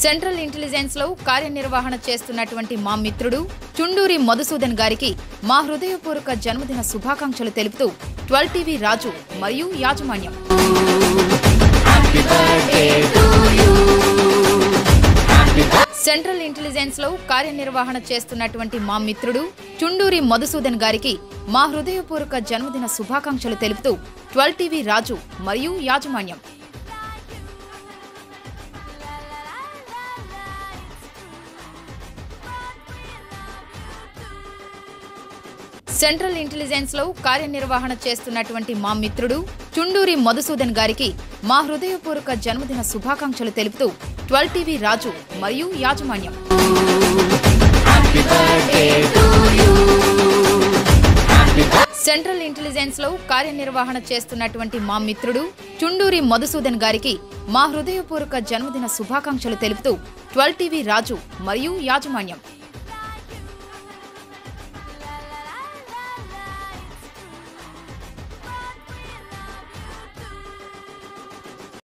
central intelligence లో కార్యనిర్వహణ చేస్తున్నటువంటి మా మిత్రుడు చుండూరి మధుసూదన్ గారికి మా హృదయపూర్వక జన్మదిన శుభాకాంక్షలు తెలుపుతూ ట్వెల్వ్ టీవీ రాజు మరియు యాజమాన్యం సెంట్రల్ ఇంటెలిజెన్స్ లో కార్యనిర్వహణ చేస్తున్నటువంటి మా మిత్రుడు చుండూరి మధుసూదన్ గారికి మా హృదయపూర్వక జన్మదిన శుభాకాంక్షలు తెలుపుతూ ట్వెల్వ్ టీవీ రాజు మరియు యాజమాన్యం సెంట్రల్ ఇంటెలిజెన్స్ లో కార్యనిర్వహణ చేస్తున్నటువంటి మా మిత్రుడు చుండూరి మధుసూదన్ గారికి మా హృదయపూర్వక జన్మదిన శుభాకాంక్షలు తెలుపుతూ ట్వెల్వ్ టీవీ రాజు మరియు యాజమాన్యం సెంట్రల్ ఇంటెలిజెన్స్ లో కార్యనిర్వహణ చేస్తున్నటువంటి మా మిత్రుడు చుండూరి మధుసూదన్ గారికి మా హృదయపూర్వక జన్మదిన శుభాకాంక్షలు తెలుపుతూ ట్వెల్వ్ టీవీ రాజు మరియు యాజమాన్యం